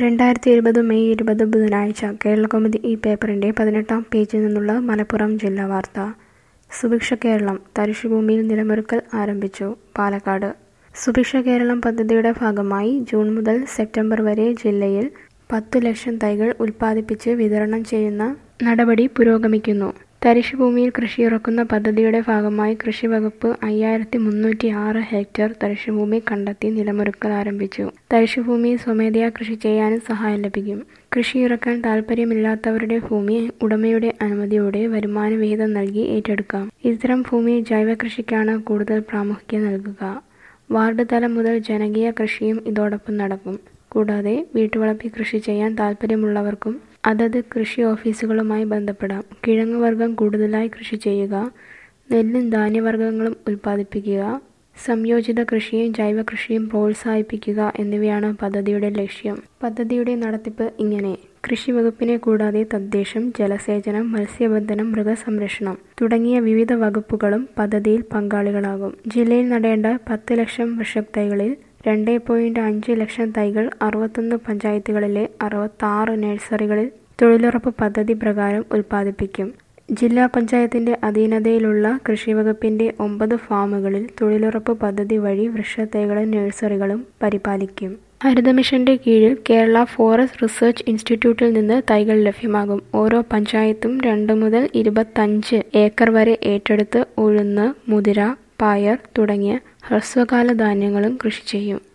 രണ്ടായിരത്തി ഇരുപത് മെയ് ഇരുപത് ബുധനാഴ്ച കേരളകൗമുദി ഈ പേപ്പറിന്റെ പതിനെട്ടാം പേജിൽ നിന്നുള്ള മലപ്പുറം ജില്ലാ വാർത്ത സുഭിക്ഷ കേരളം തരിശുഭൂമിയിൽ നിലമൊരുക്കൽ ആരംഭിച്ചു പാലക്കാട് സുഭിക്ഷ കേരളം പദ്ധതിയുടെ ഭാഗമായി ജൂൺ മുതൽ സെപ്റ്റംബർ വരെ ജില്ലയിൽ പത്തു ലക്ഷം തൈകൾ ഉൽപ്പാദിപ്പിച്ച് വിതരണം ചെയ്യുന്ന നടപടി പുരോഗമിക്കുന്നു തരിശുഭൂമിയിൽ കൃഷിയിറക്കുന്ന പദ്ധതിയുടെ ഭാഗമായി കൃഷിവകുപ്പ് അയ്യായിരത്തി മുന്നൂറ്റി ആറ് ഹെക്ടർ തരിശുഭൂമി കണ്ടെത്തി നിലമൊരുക്കൽ ആരംഭിച്ചു തരിശുഭൂമിയിൽ സ്വമേധയാ കൃഷി ചെയ്യാനും സഹായം ലഭിക്കും കൃഷിയിറക്കാൻ താൽപ്പര്യമില്ലാത്തവരുടെ ഭൂമി ഉടമയുടെ അനുമതിയോടെ വരുമാന വിഹിതം നൽകി ഏറ്റെടുക്കാം ഇത്തരം ഭൂമി ജൈവ കൃഷിക്കാണ് കൂടുതൽ പ്രാമുഖ്യം നൽകുക വാർഡ് തലം മുതൽ ജനകീയ കൃഷിയും ഇതോടൊപ്പം നടക്കും കൂടാതെ വീട്ടുവളപ്പിൽ കൃഷി ചെയ്യാൻ താൽപ്പര്യമുള്ളവർക്കും അതത് കൃഷി ഓഫീസുകളുമായി ബന്ധപ്പെടാം കിഴങ്ങ് വർഗ്ഗം കൂടുതലായി കൃഷി ചെയ്യുക നെല്ലും ധാന്യവർഗ്ഗങ്ങളും ഉൽപ്പാദിപ്പിക്കുക സംയോജിത കൃഷിയും ജൈവ കൃഷിയും പ്രോത്സാഹിപ്പിക്കുക എന്നിവയാണ് പദ്ധതിയുടെ ലക്ഷ്യം പദ്ധതിയുടെ നടത്തിപ്പ് ഇങ്ങനെ കൃഷി വകുപ്പിനെ കൂടാതെ തദ്ദേശം ജലസേചനം മത്സ്യബന്ധനം മൃഗസംരക്ഷണം തുടങ്ങിയ വിവിധ വകുപ്പുകളും പദ്ധതിയിൽ പങ്കാളികളാകും ജില്ലയിൽ നടേണ്ട പത്ത് ലക്ഷം വൃക്ഷത്തൈകളിൽ രണ്ട് പോയിന്റ് അഞ്ച് ലക്ഷം തൈകൾ അറുപത്തൊന്ന് പഞ്ചായത്തുകളിലെ അറുപത്താറ് നഴ്സറികളിൽ തൊഴിലുറപ്പ് പദ്ധതി പ്രകാരം ഉൽപ്പാദിപ്പിക്കും ജില്ലാ പഞ്ചായത്തിന്റെ അധീനതയിലുള്ള കൃഷിവകുപ്പിന്റെ ഒമ്പത് ഫാമുകളിൽ തൊഴിലുറപ്പ് പദ്ധതി വഴി വൃക്ഷത്തൈകളും നഴ്സറികളും പരിപാലിക്കും ഹരിതമിഷന്റെ കീഴിൽ കേരള ഫോറസ്റ്റ് റിസർച്ച് ഇൻസ്റ്റിറ്റ്യൂട്ടിൽ നിന്ന് തൈകൾ ലഭ്യമാകും ഓരോ പഞ്ചായത്തും രണ്ട് മുതൽ ഇരുപത്തഞ്ച് ഏക്കർ വരെ ഏറ്റെടുത്ത് ഉഴുന്ന് മുതിര പയർ തുടങ്ങിയ ഹ്രസ്വകാല ധാന്യങ്ങളും കൃഷി ചെയ്യും